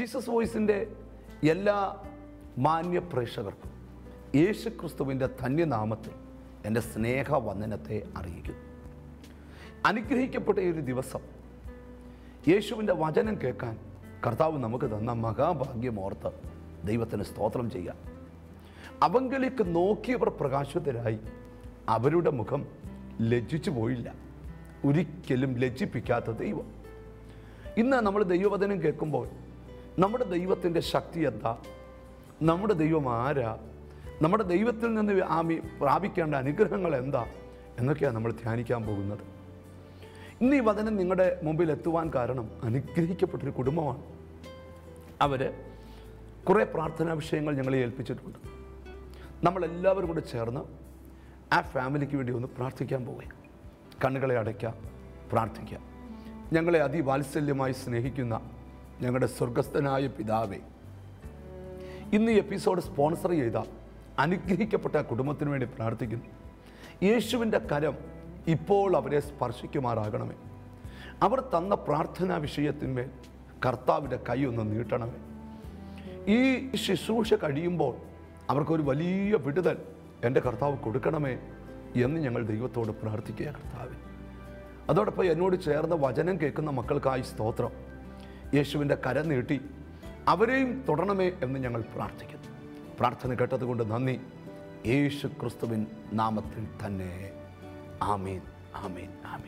Jesus വോയിസിൻ്റെ എല്ലാ മാന്യ പ്രേക്ഷകർക്കും യേശു ക്രിസ്തുവിൻ്റെ ധന്യനാമത്തിൽ എൻ്റെ സ്നേഹവന്ദനത്തെ അറിയിക്കുന്നു അനുഗ്രഹിക്കപ്പെട്ട ഈ ഒരു ദിവസം യേശുവിൻ്റെ വചനം കേൾക്കാൻ കർത്താവ് നമുക്ക് തന്ന മഹാഭാഗ്യമോർത്ത് ദൈവത്തിന് സ്തോത്രം ചെയ്യാം അവങ്കിലേക്ക് നോക്കിയവർ പ്രകാശിതരായി അവരുടെ മുഖം ലജ്ജിച്ചു പോയില്ല ഒരിക്കലും ലജ്ജിപ്പിക്കാത്ത ദൈവം ഇന്ന് നമ്മൾ ദൈവവചനം കേൾക്കുമ്പോൾ നമ്മുടെ ദൈവത്തിൻ്റെ ശക്തി എന്താ നമ്മുടെ ദൈവം ആരാ നമ്മുടെ ദൈവത്തിൽ നിന്ന് ആമി പ്രാപിക്കേണ്ട അനുഗ്രഹങ്ങൾ എന്താ എന്നൊക്കെയാണ് നമ്മൾ ധ്യാനിക്കാൻ പോകുന്നത് ഇന്ന് ഈ വചനം നിങ്ങളുടെ മുമ്പിൽ എത്തുവാൻ കാരണം അനുഗ്രഹിക്കപ്പെട്ടൊരു കുടുംബമാണ് അവർ കുറേ പ്രാർത്ഥനാ വിഷയങ്ങൾ ഞങ്ങളെ ഏൽപ്പിച്ചിട്ടുണ്ട് നമ്മളെല്ലാവരും കൂടെ ചേർന്ന് ആ ഫാമിലിക്ക് വേണ്ടി ഒന്ന് പ്രാർത്ഥിക്കാൻ പോവുകയാണ് കണ്ണുകളെ അടയ്ക്കാം പ്രാർത്ഥിക്കാം ഞങ്ങളെ അതിവാത്സല്യമായി സ്നേഹിക്കുന്ന ഞങ്ങളുടെ സ്വർഗസ്ഥനായ പിതാവേ ഇന്ന് ഈ എപ്പിസോഡ് സ്പോൺസർ ചെയ്ത അനുഗ്രഹിക്കപ്പെട്ട കുടുംബത്തിന് വേണ്ടി പ്രാർത്ഥിക്കുന്നു യേശുവിൻ്റെ കരം ഇപ്പോൾ അവരെ സ്പർശിക്കുമാറാകണമേ അവർ തന്ന പ്രാർത്ഥനാ വിഷയത്തിന്മേൽ കർത്താവിൻ്റെ കൈ ഒന്ന് നീട്ടണമേ ഈ ശുശ്രൂഷ കഴിയുമ്പോൾ അവർക്കൊരു വലിയ വിടുതൽ എൻ്റെ കർത്താവ് കൊടുക്കണമേ എന്ന് ഞങ്ങൾ ദൈവത്തോട് പ്രാർത്ഥിക്കുക കർത്താവ് അതോടൊപ്പം എന്നോട് ചേർന്ന് വചനം കേൾക്കുന്ന മക്കൾക്കായി സ്തോത്രം യേശുവിൻ്റെ കരം നീട്ടി അവരെയും തുടരണമേ എന്ന് ഞങ്ങൾ പ്രാർത്ഥിക്കുന്നു പ്രാർത്ഥന കേട്ടതുകൊണ്ട് നന്ദി യേശു ക്രിസ്തുവിൻ നാമത്തിൽ തന്നെ ആമീൻ ആമീൻ ആമീൻ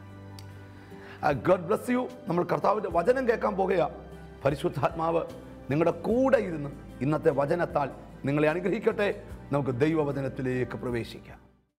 ഗോഡ് ബ്ലസ് യു നമ്മൾ കർത്താവിൻ്റെ വചനം കേൾക്കാൻ പോകുക പരിശുദ്ധാത്മാവ് നിങ്ങളുടെ കൂടെ ഇരുന്ന് ഇന്നത്തെ വചനത്താൽ നിങ്ങളെ അനുഗ്രഹിക്കട്ടെ നമുക്ക് ദൈവവചനത്തിലേക്ക് പ്രവേശിക്കാം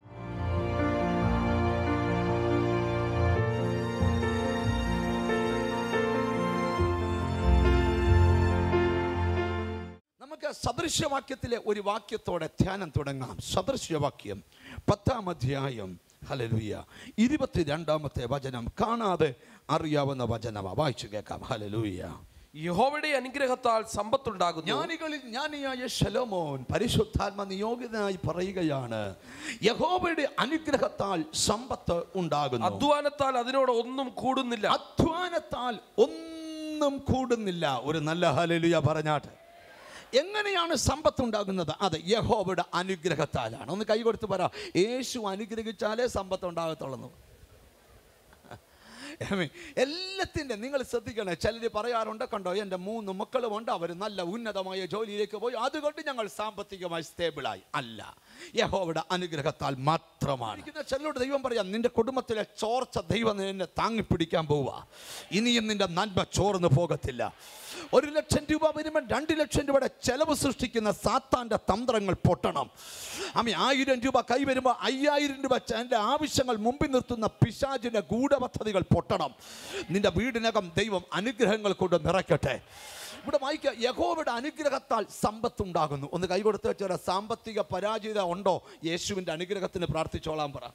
നമുക്ക് സദൃശ്യവാക്യത്തിലെ ഒരു വാക്യത്തോടെ ധ്യാനം തുടങ്ങാം സദൃശ്യവാക്യം പത്താം അധ്യായം ഹലലുയ ഇരുപത്തിരണ്ടാമത്തെ വചനം കാണാതെ അറിയാവുന്ന വചനമാ വായിച്ചു കേൾക്കാം ഹലലുയ യഹോവയുടെ അനുഗ്രഹത്താൽ സമ്പത്തുണ്ടാകുന്നു ജ്ഞാനികളിൽ ജ്ഞാനിയായ ശലോമോൻ പരിശുദ്ധാത്മ നിയോഗിതനായി പറയുകയാണ് യഹോവയുടെ അനുഗ്രഹത്താൽ സമ്പത്ത് ഉണ്ടാകുന്നു അധ്വാനത്താൽ അതിനോട് ഒന്നും കൂടുന്നില്ല അധ്വാനത്താൽ ഒന്നും കൂടുന്നില്ല ഒരു നല്ല ഹലലുയ പറഞ്ഞാട്ട് എങ്ങനെയാണ് സമ്പത്ത് ഉണ്ടാകുന്നത് അത് യഹോവയുടെ അനുഗ്രഹത്താലാണ് ഒന്ന് കൈ കൊടുത്ത് പറ യേശു അനുഗ്രഹിച്ചാലേ സമ്പത്ത് ഉണ്ടാകത്തുള്ളൂ ആമേൻ. എല്ലാത്തിൻ്റെ നിങ്ങൾ ശ്രദ്ധിക്കണേ ചിലർ പറയാറുണ്ട് കണ്ടോ എൻ്റെ മൂന്ന് മക്കളുമുണ്ട് അവർ നല്ല ഉന്നതമായ ജോലിയിലേക്ക് പോയി അതുകൊണ്ട് ഞങ്ങൾ സാമ്പത്തികമായി സ്റ്റേബിളായി അല്ല യഹോവയുടെ അനുഗ്രഹത്താൽ മാത്രമാണ് ഇരിക്കുന്ന ചിലരോട് ദൈവം പറയാം നിന്റെ കുടുംബത്തിലെ ചോർച്ച ദൈവം നിന്നെ താങ്ങിപ്പിടിക്കാൻ പോവുക ഇനിയും നിന്റെ നന്മ ചോർന്നു പോകത്തില്ല ഒരു ലക്ഷം രൂപ വരുമ്പോൾ രണ്ട് ലക്ഷം രൂപയുടെ ചെലവ് സൃഷ്ടിക്കുന്ന സാത്താൻ്റെ തന്ത്രങ്ങൾ പൊട്ടണം അമ്മ ആയിരം രൂപ കൈ വരുമ്പോൾ അയ്യായിരം രൂപ എൻ്റെ ആവശ്യങ്ങൾ മുമ്പിൽ നിർത്തുന്ന പിശാചിൻ്റെ ഗൂഢപദ്ധതികൾ പൊട്ടണം നിന്റെ വീടിനകം ദൈവം അനുഗ്രഹങ്ങൾ കൊണ്ട് നിറയ്ക്കട്ടെ ഇവിടെ വായിക്കുക യഹോവയുടെ അനുഗ്രഹത്താൽ സമ്പത്തുണ്ടാകുന്നു ഒന്ന് കൈ കൊടുത്ത് വെച്ചാൽ സാമ്പത്തിക പരാജയത ഉണ്ടോ യേശുവിൻ്റെ അനുഗ്രഹത്തിന് പ്രാർത്ഥിച്ചോളാൻ പറ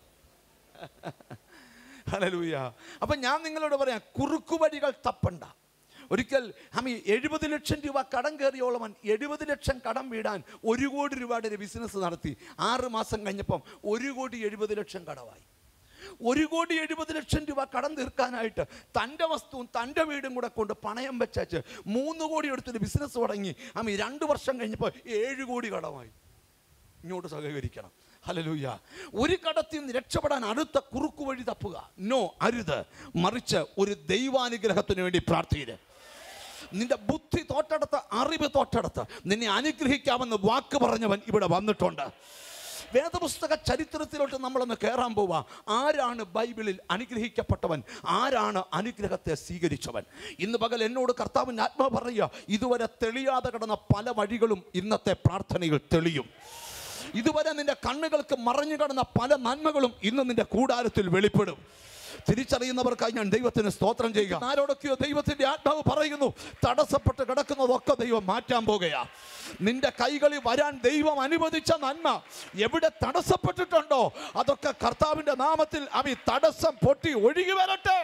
ഹലലൂയ അപ്പം ഞാൻ നിങ്ങളോട് പറയാം കുറുക്കുവഴികൾ തപ്പണ്ട ഒരിക്കൽ ഹമി എഴുപത് ലക്ഷം രൂപ കടം കയറിയോളവൻ എഴുപത് ലക്ഷം കടം വീടാൻ ഒരു കോടി രൂപയുടെ ഒരു ബിസിനസ് നടത്തി ആറ് മാസം കഴിഞ്ഞപ്പം ഒരു കോടി എഴുപത് ലക്ഷം കടമായി ഒരു കോടി എഴുപത് ലക്ഷം രൂപ കടം തീർക്കാനായിട്ട് തൻ്റെ വസ്തുവും തൻ്റെ വീടും കൂടെ കൊണ്ട് പണയം വെച്ചേച്ച് മൂന്ന് കോടി എടുത്തൊരു ബിസിനസ് തുടങ്ങി അമ്മി രണ്ട് വർഷം കഴിഞ്ഞപ്പോൾ ഏഴ് കോടി കടമായി ഇങ്ങോട്ട് സഹകരിക്കണം ഹലലൂയ ഒരു കടത്തിൽ നിന്ന് രക്ഷപ്പെടാൻ അടുത്ത കുറുക്കു വഴി തപ്പുക നോ അരുത് മറിച്ച് ഒരു ദൈവാനുഗ്രഹത്തിന് വേണ്ടി പ്രാർത്ഥിക്കുക നിന്റെ ബുദ്ധി തോട്ടടുത്ത് അറിവ് തോട്ടടുത്ത് നിന്നെ അനുഗ്രഹിക്കാമെന്ന് വാക്ക് പറഞ്ഞവൻ ഇവിടെ വന്നിട്ടുണ്ട് വേദപുസ്തക ചരിത്രത്തിലോട്ട് നമ്മളൊന്ന് കയറാൻ പോവാ ആരാണ് ബൈബിളിൽ അനുഗ്രഹിക്കപ്പെട്ടവൻ ആരാണ് അനുഗ്രഹത്തെ സ്വീകരിച്ചവൻ ഇന്ന് പകൽ എന്നോട് കർത്താവിൻ്റെ ആത്മാ പറയുക ഇതുവരെ തെളിയാതെ കിടന്ന പല വഴികളും ഇന്നത്തെ പ്രാർത്ഥനയിൽ തെളിയും ഇതുവരെ നിന്റെ കണ്ണുകൾക്ക് മറഞ്ഞു കിടന്ന പല നന്മകളും ഇന്ന് നിന്റെ കൂടാരത്തിൽ വെളിപ്പെടും തിരിച്ചറിയുന്നവർക്കായി ഞാൻ ദൈവത്തിന് സ്തോത്രം ചെയ്യുക ആരോടൊക്കെയോ ദൈവത്തിന്റെ ആത്മാവ് പറയുന്നു തടസ്സപ്പെട്ട് കിടക്കുന്നതൊക്കെ ദൈവം മാറ്റാൻ പോകുകയാ നിന്റെ കൈകളിൽ വരാൻ ദൈവം അനുവദിച്ച നന്മ എവിടെ തടസ്സപ്പെട്ടിട്ടുണ്ടോ അതൊക്കെ കർത്താവിന്റെ നാമത്തിൽ അവി തടസ്സം പൊട്ടി ഒഴുകി വരട്ടെ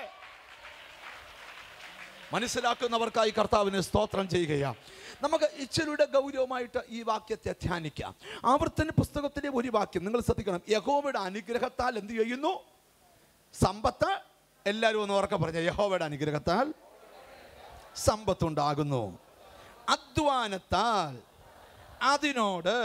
മനസ്സിലാക്കുന്നവർക്കായി കർത്താവിന് സ്തോത്രം ചെയ്യുകയാണ് നമുക്ക് ഇച്ചിരിയുടെ ഗൗരവമായിട്ട് ഈ വാക്യത്തെ ധ്യാനിക്കാം ആവർത്തന പുസ്തകത്തിലെ ഒരു വാക്യം നിങ്ങൾ ശ്രദ്ധിക്കണം യഹോവയുടെ അനുഗ്രഹത്താൽ എന്ത് ചെയ്യുന്നു സമ്പത്ത് എല്ലാവരും ഒന്ന് ഉറക്കെ പറഞ്ഞ യഹോവയുടെ അനുഗ്രഹത്താൽ സമ്പത്തുണ്ടാകുന്നു അധ്വാനത്താൽ അതിനോട്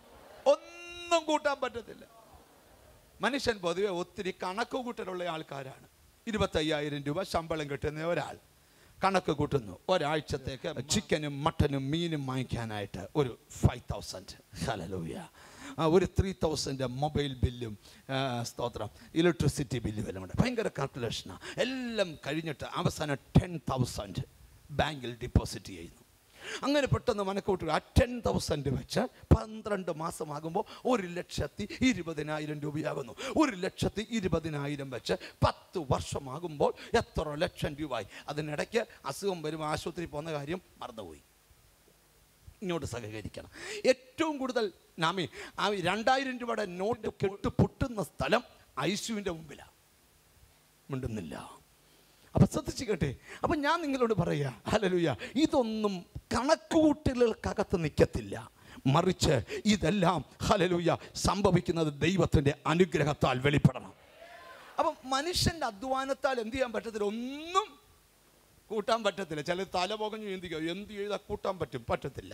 ഒന്നും കൂട്ടാൻ പറ്റത്തില്ല മനുഷ്യൻ പൊതുവെ ഒത്തിരി കണക്ക് കൂട്ടലുള്ള ആൾക്കാരാണ് ഇരുപത്തയ്യായിരം രൂപ ശമ്പളം കിട്ടുന്ന ഒരാൾ കണക്ക് കൂട്ടുന്നു ഒരാഴ്ചത്തേക്ക് ചിക്കനും മട്ടനും മീനും വാങ്ങിക്കാനായിട്ട് ഒരു ഫൈവ് തൗസൻഡ് ഹലലൂയ ഒരു ത്രീ തൗസൻഡ് മൊബൈൽ ബില്ലും ആ, സ്തോത്രം ഇലക്ട്രിസിറ്റി ബില്ലും എല്ലാം ഉണ്ട് ഭയങ്കര കാൽക്കുലേഷനാണ് എല്ലാം കഴിഞ്ഞിട്ട് അവസാനം ടെൻ തൗസൻഡ് ബാങ്കിൽ ഡിപ്പോസിറ്റ് ചെയ്യുന്നു അങ്ങനെ പെട്ടെന്ന് മനക്കൂട്ടുക ആ ടെൻ തൗസൻഡ് വെച്ച് പന്ത്രണ്ട് മാസമാകുമ്പോൾ ഒരു ലക്ഷത്തി ഇരുപതിനായിരം രൂപയാകുന്നു ഒരു ലക്ഷത്തി ഇരുപതിനായിരം വെച്ച് പത്ത് വർഷമാകുമ്പോൾ എത്ര ലക്ഷം രൂപയായി അതിനിടയ്ക്ക് അസുഖം വരും ആശുപത്രി പോകുന്ന കാര്യം മറന്നുപോയി ഇങ്ങോട്ട് സഹകരിക്കണം ഏറ്റവും കൂടുതൽ നാമി ആ രണ്ടായിരം രൂപയുടെ നോട്ട് കെട്ട് പൊട്ടുന്ന സ്ഥലം ഐസുവിൻ്റെ മുമ്പിലാണ് മിണ്ടുന്നില്ല അപ്പൊ ശ്രദ്ധിച്ചു കേട്ടെ അപ്പൊ ഞാൻ നിങ്ങളോട് പറയാ ഹലലുയ ഇതൊന്നും കണക്കുകൂട്ടലുകൾക്കകത്ത് നിൽക്കത്തില്ല മറിച്ച് ഇതെല്ലാം ഹലലുയ സംഭവിക്കുന്നത് ദൈവത്തിന്റെ അനുഗ്രഹത്താൽ വെളിപ്പെടണം അപ്പം മനുഷ്യന്റെ അധ്വാനത്താൽ എന്ത് ചെയ്യാൻ പറ്റത്തില്ല ഒന്നും കൂട്ടാൻ പറ്റത്തില്ല ചില തല പുകഞ്ഞു ചിന്തിക്കുക എന്ത് ചെയ്താൽ കൂട്ടാൻ പറ്റും പറ്റത്തില്ല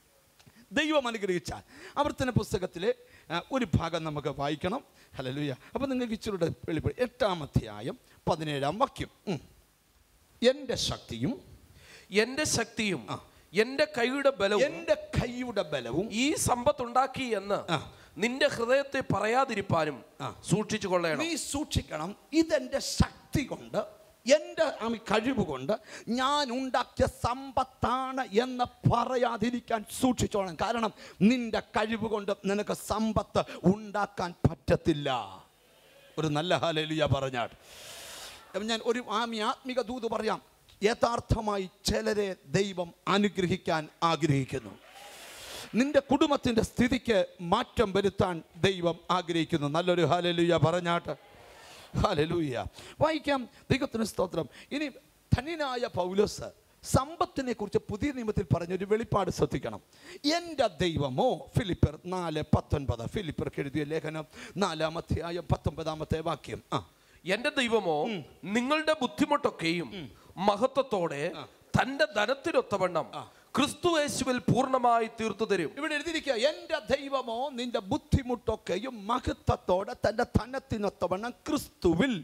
ദൈവം അനുഗ്രഹിച്ചാൽ ആവർത്തന പുസ്തകത്തിലെ ആ, ഒരു ഭാഗം നമുക്ക് വായിക്കണം ഹലലുയ അപ്പം നിങ്ങൾക്ക് ഇച്ചിരൂടെ വെളിപ്പെടും എട്ടാം അധ്യായം പതിനേഴാം വാക്യം ഉം. എൻ്റെ ശക്തിയും എന്റെ ശക്തിയും എന്റെ കൈയുടെ ബലവും എൻ്റെ കൈയുടെ ബലവും ഈ സമ്പത്തുണ്ടാക്കി എന്ന് ആ. നിന്റെ ഹൃദയത്തെ പറയാതിരിപ്പാനും ആ. സൂക്ഷിച്ചു കൊള്ളണം നീ സൂക്ഷിക്കണം ഇതെൻ്റെ ശക്തി കൊണ്ട് എൻ്റെ ആമി കഴിവ് കൊണ്ട് ഞാൻ ഉണ്ടാക്കിയ സമ്പത്താണ് എന്ന് പറയാതിരിക്കാൻ സൂക്ഷിച്ചോണം കാരണം നിന്റെ കഴിവ് കൊണ്ട് നിനക്ക് സമ്പത്ത് ഉണ്ടാക്കാൻ പറ്റത്തില്ല ഒരു നല്ല ഹാലലിയ പറഞ്ഞാട്ട് അപ്പം ഞാൻ ഒരു ആമി ആത്മിക ദൂത് പറയാം യഥാർത്ഥമായി ചിലരെ ദൈവം അനുഗ്രഹിക്കാൻ ആഗ്രഹിക്കുന്നു നിന്റെ കുടുംബത്തിൻ്റെ സ്ഥിതിക്ക് മാറ്റം വരുത്താൻ ദൈവം ആഗ്രഹിക്കുന്നു നല്ലൊരു ഹാലലുയ പറഞ്ഞാട്ട് ഹാലലൂയ വായിക്കാം ദൈവത്തിന് സ്തോത്രം ഇനി ധന്യനായ പൗലോസ് സമ്പത്തിനെ കുറിച്ച് പുതിയ നിയമത്തിൽ പറഞ്ഞൊരു വെളിപ്പാട് ശ്രദ്ധിക്കണം എൻ്റെ ദൈവമോ ഫിലിപ്പർ നാല് പത്തൊൻപത് ഫിലിപ്പർക്ക് എഴുതിയ ലേഖനം നാലാം അധ്യായം പത്തൊമ്പതാമത്തെ വാക്യം ആ എന്റെ ദൈവമോ നിങ്ങളുടെ ബുദ്ധിമുട്ടൊക്കെയും മഹത്വത്തോടെ തന്റെ ധനത്തിനൊത്തവണ്ണം ക്രിസ്തു യേശുവിൽ പൂർണ്ണമായി തീർത്തു തരും ഇവിടെ എഴുതിയിരിക്കുക എൻ്റെ ദൈവമോ നിന്റെ ബുദ്ധിമുട്ടൊക്കെയും മഹത്വത്തോടെ തൻ്റെ ധനത്തിനൊത്തവണ്ണം ക്രിസ്തുവിൽ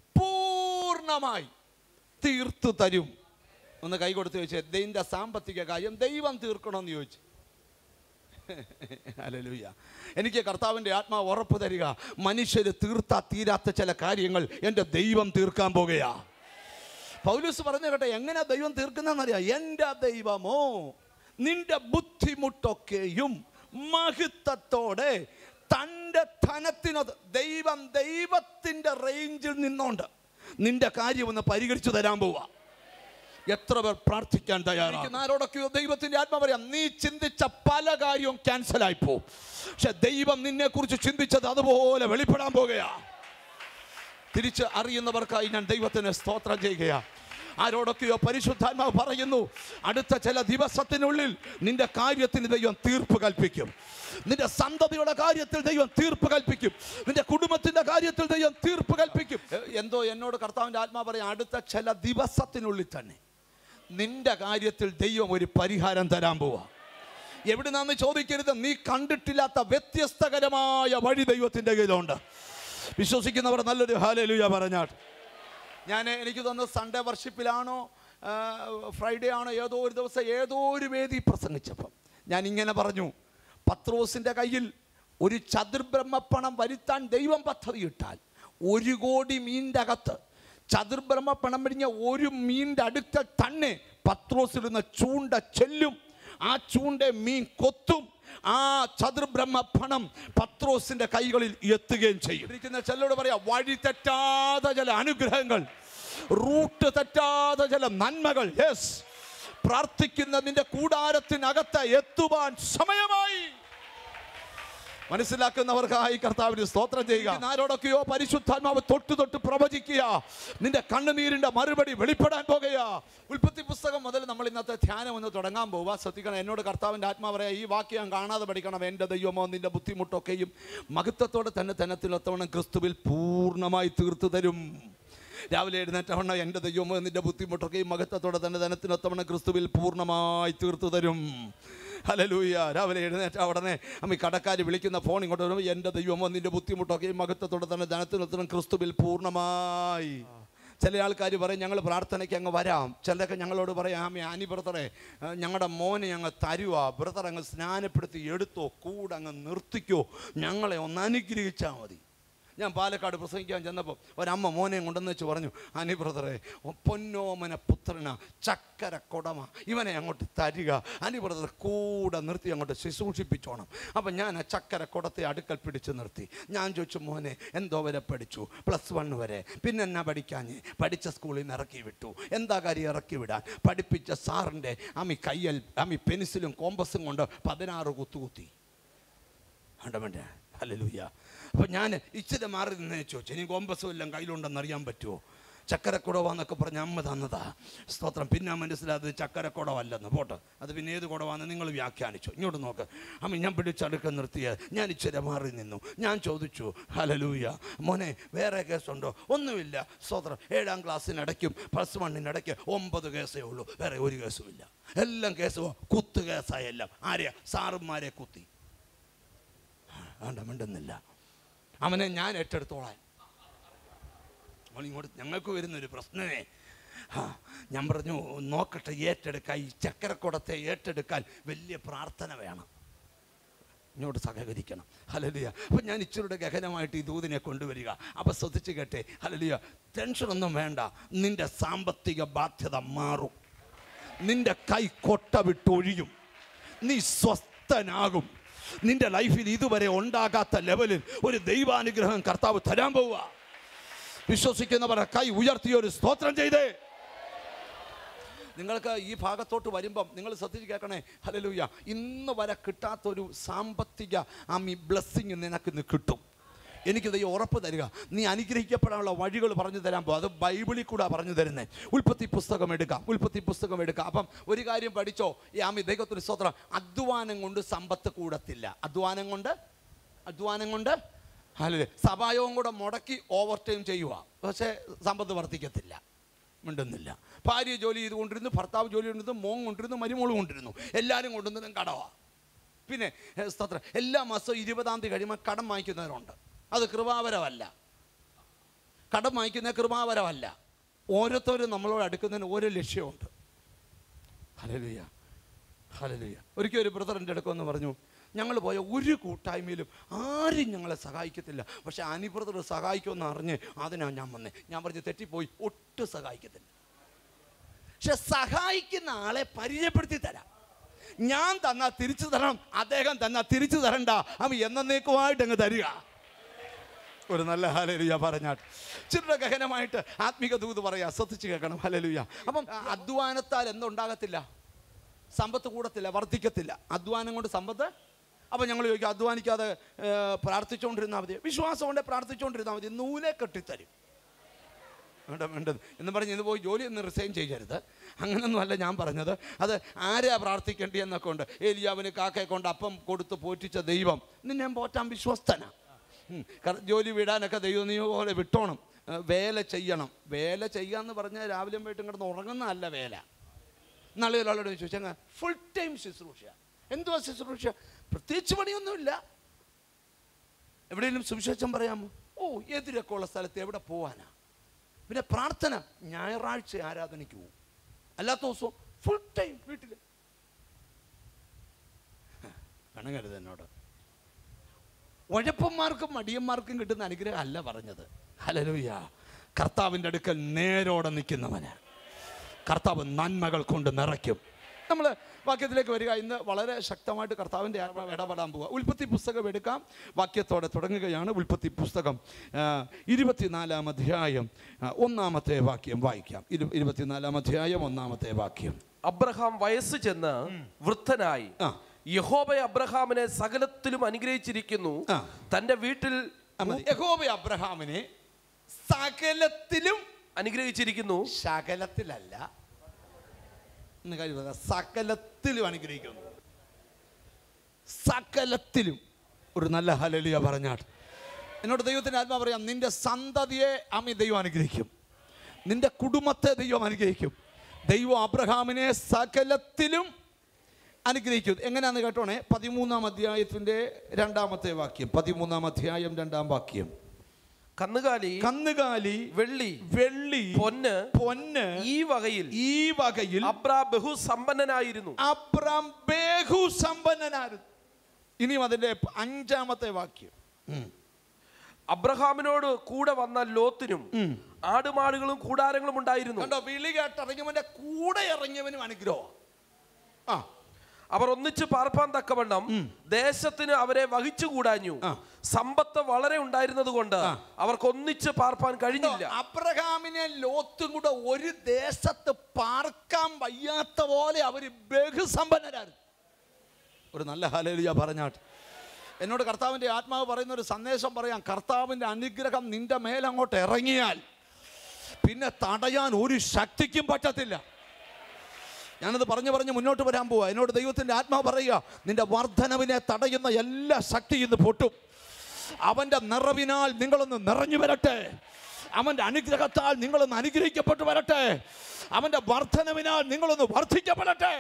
പൂർണ്ണമായി തീർത്തു തരും ഒന്ന് കൈ കൊടുത്ത് ചോദിച്ചേ നിന്റെ സാമ്പത്തിക കാര്യം ദൈവം തീർക്കണമെന്ന് ചോദിച്ചു അലലൂയ എനിക്ക് കർത്താവിൻ്റെ ആത്മാവ് ഉറപ്പ് തരിക മനുഷ്യർ തീർത്താ തീരാത്ത ചില കാര്യങ്ങൾ എൻ്റെ ദൈവം തീർക്കാൻ പോകുകയാ പൗലൂസ് പറഞ്ഞു കേട്ടെ എങ്ങനെ ദൈവം തീർക്കുന്നറിയാം എൻ്റെ ദൈവമോ നിന്റെ ബുദ്ധിമുട്ടൊക്കെയും മഹിത്വത്തോടെ തൻ്റെ ധനത്തിനത് ദൈവം ദൈവത്തിൻ്റെ റേഞ്ചിൽ നിന്നോണ്ട് നിന്റെ കാര്യം ഒന്ന് പരിഹരിച്ചു തരാൻ പോവാ എത്ര പേർ പ്രാർത്ഥിക്കാൻ തയ്യാറാണ് ആരോടൊക്കെയോ ദൈവത്തിന്റെ ആത്മ പറയാം നീ ചിന്തിച്ച പല കാര്യവും ക്യാൻസൽ ആയി പോകും പക്ഷെ ദൈവം നിന്നെ കുറിച്ച് ചിന്തിച്ചത് അതുപോലെ വെളിപ്പെടാൻ പോകുകയാ തിരിച്ച് അറിയുന്നവർക്കായി ഞാൻ ദൈവത്തിന് സ്തോത്രം ചെയ്യുകയാ ആരോടൊക്കെയോ പരിശുദ്ധാത്മാവ് പറയുന്നു അടുത്ത ചില ദിവസത്തിനുള്ളിൽ നിന്റെ കാര്യത്തിന് ദൈവം തീർപ്പ് കൽപ്പിക്കും നിന്റെ സന്തതിയുടെ കാര്യത്തിൽ ദൈവം തീർപ്പ് കൽപ്പിക്കും നിന്റെ കുടുംബത്തിന്റെ കാര്യത്തിൽ ദൈവം തീർപ്പ് കൽപ്പിക്കും എ- എന്തോ എന്നോട് കർത്താവിന്റെ ആത്മാ പറയാം അടുത്ത ചില ദിവസത്തിനുള്ളിൽ തന്നെ നിന്റെ കാര്യത്തിൽ ദൈവം ഒരു പരിഹാരം തരാൻ പോവാ എവിടുന്നാന്ന് ചോദിക്കരുത് നീ കണ്ടിട്ടില്ലാത്ത വ്യത്യസ്തകരമായ വഴി ദൈവത്തിന്റെ കയ്യിലുണ്ട് വിശ്വസിക്കുന്നവർ നല്ലൊരു ഹാലലുയ പറഞ്ഞാട്ട് ഞാൻ എനിക്ക് തോന്നുന്നത് സൺഡേ വർഷിപ്പിലാണോ ആ, ഫ്രൈഡേ ആണോ ഏതോ ഒരു ദിവസം ഏതോ ഒരു വേദി പ്രസംഗിച്ചപ്പം ഞാൻ ഇങ്ങനെ പറഞ്ഞു പത്രോസിൻ്റെ കയ്യിൽ ഒരു ചതുർബ്രഹ്മപ്പണം വരുത്താൻ ദൈവം പദ്ധതിയിട്ടാൽ ഒരു കോടി മീൻ്റെ അകത്ത് ചതുർബ്രഹ്മ പണം പിടിഞ്ഞ ഒരു മീൻ്റെ അടുക്കൽ തന്നെ പത്രോസിടുന്ന ചൂണ്ട ചെല്ലും ആ ചൂണ്ട മീൻ കൊത്തും ആ ചതുർബ്രഹ്മ പണം പത്രോസിന്റെ കൈകളിൽ എത്തുകയും ചെയ്യും ഇരിക്കുന്ന ചെല്ലോട് പറയാ വഴി തെറ്റാതെ ചില അനുഗ്രഹങ്ങൾ റൂട്ട് തെറ്റാതെ ചില നന്മകൾ യെസ് പ്രാർത്ഥിക്കുന്ന നിന്റെ കൂടാരത്തിനകത്ത് എത്തുവാൻ സമയമായി മനസ്സിലാക്കുന്നവർക്കായി കർത്താവിന് സ്തോത്രം ചെയ്യുക ആരോടൊക്കെയോ പരിശുദ്ധാത്മാവ് തൊട്ട് തൊട്ട് പ്രവചിക്കുക നിന്റെ കണ്ണുനീരിന്റെ മറുപടി വെളിപ്പെടാൻ പോകുക ഉൽപ്പത്തി പുസ്തകം മുതൽ നമ്മൾ ഇന്നത്തെ ധ്യാനം ഒന്ന് തുടങ്ങാൻ പോവുക ശ്രദ്ധിക്കണം എന്നോട് കർത്താവിൻ്റെ ആത്മാ പറയാ ഈ വാക്യം കാണാതെ പഠിക്കണം എൻ്റെ ദൈവമോ നിന്റെ ബുദ്ധിമുട്ടൊക്കെയും മഹത്വത്തോടെ തന്നെ തന്നത്തിലൊത്തവണ്ണം ക്രിസ്തുവിൽ പൂർണ്ണമായി തീർത്തു തരും രാവിലെ എഴുന്നേറ്റവണ്ണ എൻ്റെ ദൈവമോ നിൻ്റെ ബുദ്ധിമുട്ടൊക്കെ ഈ മഹത്വത്തോടെ തന്നെ ധനത്തിനൊത്തവണ്ണ ക്രിസ്തുവിൽ പൂർണ്ണമായി തീർത്തു തരും ഹലലൂയ രാവിലെ എഴുന്നേറ്റ ഉടനെ അമ്മ ഈ കടക്കാർ വിളിക്കുന്ന ഫോൺ ഇങ്ങോട്ട് വരുമ്പോൾ എൻ്റെ ദൈവമോ നിൻ്റെ ബുദ്ധിമുട്ടൊക്കെ ഈ മഹത്വത്തോടെ തന്നെ ധനത്തിനൊത്തവണ്ണം ക്രിസ്തുവിൽ പൂർണ്ണമായി ചില ആൾക്കാർ പറയും ഞങ്ങൾ പ്രാർത്ഥനയ്ക്ക് അങ്ങ് വരാം ചിലരൊക്കെ ഞങ്ങളോട് പറയാം ആമി ആനി ബ്രദറെ ഏഹ്, ഞങ്ങളുടെ മോനെ അങ്ങ് തരുക ബ്രദർ അങ്ങ് സ്നാനപ്പെടുത്തി എടുത്തോ കൂടെ അങ്ങ് നിർത്തിക്കോ ഞങ്ങളെ ഒന്ന് അനുഗ്രഹിച്ചാൽ മതി ഞാൻ പാലക്കാട് പ്രസംഗിക്കാൻ ചെന്നപ്പോൾ ഒരമ്മ മോനെയും കൊണ്ടെന്ന് വെച്ച് പറഞ്ഞു അനി ബ്രദറെ ഓ പൊന്നോമന പുത്രന ചക്കര കൊടമ ഇവനെ അങ്ങോട്ട് തരിക അനി ബ്രദർ കൂടെ നിർത്തി അങ്ങോട്ട് ശുശ്രൂഷിപ്പിച്ചോണം അപ്പം ഞാൻ ആ ചക്കര കുടത്തെ അടുക്കൽ പിടിച്ച് നിർത്തി ഞാൻ ചോദിച്ചു മോനെ എന്തോ വരെ പഠിച്ചു പ്ലസ് വൺ വരെ പിന്നെ എന്നാ പഠിക്കാഞ്ഞ് പഠിച്ച സ്കൂളിൽ നിന്ന് ഇറക്കി വിട്ടു എന്താ കാര്യം ഇറക്കി വിടാൻ പഠിപ്പിച്ച സാറിൻ്റെ അമ്മി കയ്യൽ അമ്മി പെൻസിലും കോമ്പസും കൊണ്ട് പതിനാറ് കുത്തുകുത്തി വേണ്ട ഹല്ലേലൂയ അപ്പം ഞാൻ ഇച്ചിരി മാറി നിന്നേ ചോദിച്ചു ഇനി കോമ്പസും എല്ലാം കയ്യിലുണ്ടെന്ന് അറിയാൻ പറ്റുമോ ചക്കരക്കുടവാന്നൊക്കെ പറഞ്ഞ അമ്മ തന്നതാ സ്തോത്രം പിന്നെ മനസ്സിലായത് ചക്കരക്കുടവല്ലെന്ന് പോട്ടെ അത് പിന്നെ ഏത് കുടവാന്ന് നിങ്ങൾ വ്യാഖ്യാനിച്ചു ഇങ്ങോട്ട് നോക്ക് അമ്മ ഞാൻ പിടിച്ചടുക്കം നിർത്തിയ ഞാൻ ഇച്ചിരി മാറി നിന്നു ഞാൻ ചോദിച്ചു ഹലലൂയ മോനെ വേറെ കേസുണ്ടോ ഒന്നുമില്ല സ്തോത്രം ഏഴാം ക്ലാസ്സിനിടയ്ക്കും പ്ലസ് വണ്ണിനിടയ്ക്ക് ഒമ്പത് കേസേ ഉള്ളൂ വേറെ ഒരു കേസുമില്ല എല്ലാം കേസും കുത്ത് കേസായ എല്ലാം ആരെയാ സാറുമാരെ കുത്തി വേണ്ട മിണ്ടുന്നില്ല അവനെ ഞാൻ ഏറ്റെടുത്തോളാൻ അവൻ ഇങ്ങോട്ട് ഞങ്ങൾക്ക് വരുന്നൊരു പ്രശ്നമേ ആ ഞാൻ പറഞ്ഞു നോക്കട്ടെ ഏറ്റെടുക്കാൻ ഈ ചക്കരക്കുടത്തെ ഏറ്റെടുക്കാൻ വലിയ പ്രാർത്ഥന വേണം ഇങ്ങോട്ട് സഹകരിക്കണം ഹലലിയ അപ്പം ഞാൻ ഇച്ചിരുടെ ഗഹനമായിട്ട് ഈ ദൂതിനെ കൊണ്ടുവരിക അപ്പം ശ്രദ്ധിച്ച് കേട്ടെ ഹലലിയ ടെൻഷനൊന്നും വേണ്ട നിന്റെ സാമ്പത്തിക ബാധ്യത മാറും നിന്റെ കൈ കൊട്ട വിട്ടൊഴിയും നീ സ്വസ്ഥനാകും നിന്റെ ലൈഫിൽ ഇതുവരെ ഉണ്ടാകാത്ത ലെവലിൽ ഒരു ദൈവാനുഗ്രഹം കർത്താവ് തരാൻ പോവുക വിശ്വസിക്കുന്നവരെ കൈ ഉയർത്തി ഒരു സ്തോത്രം ചെയ്തേ നിങ്ങൾക്ക് ഈ ഭാഗത്തോട്ട് വരുമ്പം നിങ്ങൾ ശ്രദ്ധിച്ച് കേൾക്കണേ ഹലലൂയ ഇന്ന് വരെ കിട്ടാത്തൊരു സാമ്പത്തിക ആമി ബ്ലെസ്സിങ് നിനക്ക് ഇന്ന് കിട്ടും എനിക്ക് ദൈവം ഉറപ്പ് തരിക നീ അനുഗ്രഹിക്കപ്പെടാനുള്ള വഴികൾ പറഞ്ഞു തരാൻ പോകും അത് ബൈബിളിൽ കൂടെ പറഞ്ഞു തരുന്നത് ഉൽപ്പത്തി പുസ്തകം എടുക്കാം ഉൽപ്പത്തി പുസ്തകം എടുക്കാം അപ്പം ഒരു കാര്യം പഠിച്ചോ ഈ ആമി ദൈവത്തിന് സ്തോത്രം അധ്വാനം കൊണ്ട് സമ്പത്ത് കൂടത്തില്ല അധ്വാനം കൊണ്ട് അധ്വാനം കൊണ്ട് അല്ലേ സഭായോഗം കൂടെ മുടക്കി ഓവർ ടൈം ചെയ്യുക പക്ഷേ സമ്പത്ത് വർദ്ധിക്കത്തില്ല മിണ്ടുന്നില്ല ഭാര്യ ജോലി ചെയ്തുകൊണ്ടിരുന്നു ഭർത്താവ് ജോലി കൊണ്ടിരുന്നു മോൻ കൊണ്ടിരുന്നു മരുമോൾ കൊണ്ടിരുന്നു എല്ലാവരും കൊണ്ടുവന്നതും കടവാ പിന്നെ ഏ, സ്തോത്രം എല്ലാ മാസവും ഇരുപതാം തീയതി കഴിയുമ്പോൾ കടം വാങ്ങിക്കുന്നവരുണ്ട് അത് കൃപാവരമല്ല കടം വാങ്ങിക്കുന്ന കൃപാവരമല്ല ഓരോരുത്തരും നമ്മളോട് അടുക്കുന്നതിന് ഓരോ ലക്ഷ്യമുണ്ട് ഹലലുയ ഹലലുയ ഒരിക്കൽ ഒരു ബ്രദർ എൻ്റെ അടുക്കുമെന്ന് പറഞ്ഞു ഞങ്ങൾ പോയ ഒരു കൂട്ടായ്മയിലും ആരും ഞങ്ങളെ സഹായിക്കത്തില്ല പക്ഷെ അനി ബ്രദർ സഹായിക്കുമെന്ന് അറിഞ്ഞ് അതിനാണ് ഞാൻ വന്നേ ഞാൻ പറഞ്ഞു തെറ്റിപ്പോയി ഒട്ടും സഹായിക്കത്തില്ല പക്ഷെ സഹായിക്കുന്ന ആളെ പരിചയപ്പെടുത്തി തരാം ഞാൻ തന്നാ തിരിച്ചു തരണം അദ്ദേഹം തന്നാ തിരിച്ചു തരണ്ട അവൻ എന്നേക്കുമായിട്ട് അങ്ങ് തരിക ഒരു നല്ല ഹലലുയ പറഞ്ഞാട്ട് ചിത്ര ഗഹനമായിട്ട് ആത്മിക ദൂത് പറയാ ശ്രദ്ധിച്ച് കേൾക്കണം ഹലലുയ അപ്പം ആ, അധ്വാനത്താൽ എന്തുണ്ടാകത്തില്ല സമ്പത്ത് കൂടത്തില്ല വർദ്ധിക്കത്തില്ല അധ്വാനം കൊണ്ട് സമ്പത്ത് അപ്പം ഞങ്ങൾ ചോദിക്കും അധ്വാനിക്കാതെ ഏ, പ്രാർത്ഥിച്ചുകൊണ്ടിരുന്നാൽ മതി വിശ്വാസം കൊണ്ട് പ്രാർത്ഥിച്ചുകൊണ്ടിരുന്നാൽ മതി നൂലെ കെട്ടിത്തരും വേണ്ട വേണ്ടത് എന്ന് പറഞ്ഞ് ഇത് പോയി ജോലി ഒന്ന് റിസൈൻ ചെയ്യരുത് അങ്ങനൊന്നും അല്ല ഞാൻ പറഞ്ഞത് അത് ആരാ പ്രാർത്ഥിക്കേണ്ടി എന്നൊക്കെ ഉണ്ട് ഏലിയാവിന് കാക്കയെ കൊണ്ട് അപ്പം കൊടുത്ത് പോറ്റിച്ച ദൈവം നിന്നെ പോറ്റാൻ വിശ്വസ്തനാ ഉം. കാരണം ജോലി വിടാനൊക്കെ ദൈവം നീ പോലെ വിട്ടോണം ഏ, വേല ചെയ്യണം വേല ചെയ്യാന്ന് പറഞ്ഞാൽ രാവിലെ പോയിട്ട് കിടന്ന് ഉറങ്ങുന്നതല്ല വേല നാളെ ഒരാളോട് ചോദിച്ചാൽ ഫുൾ ടൈം ശുശ്രൂഷ എന്തുവാ ശുശ്രൂഷ പ്രത്യേകിച്ച് പണിയൊന്നുമില്ല എവിടെയെങ്കിലും സുവിശേഷം പറയാമോ ഓ എതിരൊക്കെ ഉള്ള സ്ഥലത്ത് എവിടെ പോവാനാ പിന്നെ പ്രാർത്ഥന ഞായറാഴ്ച ആരാധനയ്ക്ക് പോകും അല്ലാത്ത ദിവസവും ഫുൾ ടൈം വീട്ടിൽ കണങ്ങരുത് എന്നോട് ഉഴപ്പന്മാർക്കും മടിയന്മാർക്കും കിട്ടുന്ന അനുഗ്രഹം അല്ല പറഞ്ഞത് ഹലലുയ കർത്താവിൻ്റെ അടുക്കൽ നേരോടെ നിൽക്കുന്നവന് കർത്താവ് നന്മകൾ കൊണ്ട് നിറയ്ക്കും നമ്മൾ വാക്യത്തിലേക്ക് വരിക ഇന്ന് വളരെ ശക്തമായിട്ട് കർത്താവിൻ്റെ ആത്മാവ് ഇടപെടാൻ പോവുക ഉൽപ്പത്തി പുസ്തകം എടുക്കാം വാക്യത്തോടെ തുടങ്ങുകയാണ് ഉൽപ്പത്തി പുസ്തകം ആ, ഇരുപത്തിനാലാം അധ്യായം ആ, ഒന്നാമത്തെ വാക്യം വായിക്കാം ഇരു ഇരുപത്തിനാലാം അധ്യായം ഒന്നാമത്തെ വാക്യം അബ്രഹാം വയസ്സ് ചെന്ന് വൃദ്ധനായി ആ. യഹോബ അബ്രഹാമിനെ സകലത്തിലും അനുഗ്രഹിച്ചിരിക്കുന്നു ആ. തന്റെ വീട്ടിൽ യഹോബ അബ്രഹാമിനെ സകലത്തിലും അനുഗ്രഹിച്ചിരിക്കുന്നു ശകലത്തിലല്ല എന്ന് കാര്യം പറയാം. സകലത്തിലും അനുഗ്രഹിക്കുന്നു സകലത്തിലും ഒരു നല്ല ഹലലിയ പറഞ്ഞാട്ട് എന്നോട് ദൈവത്തിൻ്റെ ആത്മാ പറയാം നിന്റെ സന്തതിയെ അമ്മി ദൈവം അനുഗ്രഹിക്കും നിന്റെ കുടുംബത്തെ ദൈവം അനുഗ്രഹിക്കും ദൈവം അബ്രഹാമിനെ സകലത്തിലും അനുഗ്രഹിക്കും എങ്ങനെയാന്ന് കേട്ടോണേ പതിമൂന്നാം അധ്യായത്തിന്റെ രണ്ടാമത്തെ വാക്യം പതിമൂന്നാം അധ്യായം രണ്ടാം വാക്യം കന്നുകാലി കന്നുകാലി വെള്ളി വെള്ളി പൊന്ന് പൊന്ന് ഈ വകയിൽ ഈ വകയിൽ അബ്രാ ബഹുസമ്പന്നനായിരുന്നു അബ്രാം ബേഹു സമ്പന്നനായിരുന്നു ഇനിയും അതിന്റെ അഞ്ചാമത്തെ വാക്യം അബ്രഹാമിനോട് കൂടെ വന്ന ലോത്തിനും ആടുമാടുകളും കൂടാരങ്ങളും ഉണ്ടായിരുന്നു കണ്ടോ വിളി കേട്ടിറങ്ങിയവന്റെ കൂടെ ഇറങ്ങിയവനും അനുഗ്രഹം ആ അവർ ഒന്നിച്ച് പാർപ്പാൻ തക്കവണ്ണം ദേശത്തിന് അവരെ വഹിച്ചുകൂടാഞ്ഞു ആ. സമ്പത്ത് വളരെ ഉണ്ടായിരുന്നത് കൊണ്ട് അവർക്ക് ഒന്നിച്ച് പാർപ്പാൻ കഴിഞ്ഞില്ല അബ്രഹാമിനെ ലോത്തും കൂടെ ഒരു ദേശത്ത് പാർക്കാൻ വയ്യാത്ത പോലെ അവര് ബഹുസമ്പന്നരായിരുന്നു ഒരു നല്ല ഹലേലിയ പറഞ്ഞാട്ട് എന്നോട് കർത്താവിൻ്റെ ആത്മാവ് പറയുന്ന ഒരു സന്ദേശം പറയാം കർത്താവിൻ്റെ അനുഗ്രഹം നിന്റെ മേലങ്ങോട്ട് ഇറങ്ങിയാൽ പിന്നെ തടയാൻ ഒരു ശക്തിക്കും പറ്റത്തില്ല ഞാനത് പറഞ്ഞു പറഞ്ഞ് മുന്നോട്ട് വരാൻ പോവാ എന്നോട് ദൈവത്തിൻ്റെ ആത്മാവ് പറയുക നിന്റെ വർധനവിനെ തടയുന്ന എല്ലാ ശക്തി ഇന്ന് പൊട്ടും അവൻ്റെ നിറവിനാൽ നിങ്ങളൊന്ന് നിറഞ്ഞു വരട്ടെ അവൻ്റെ അനുഗ്രഹത്താൽ നിങ്ങളൊന്ന് അനുഗ്രഹിക്കപ്പെട്ടു വരട്ടെ അവൻ്റെ വർധനവിനാൽ നിങ്ങളൊന്ന് വർദ്ധിക്കപ്പെടട്ടെ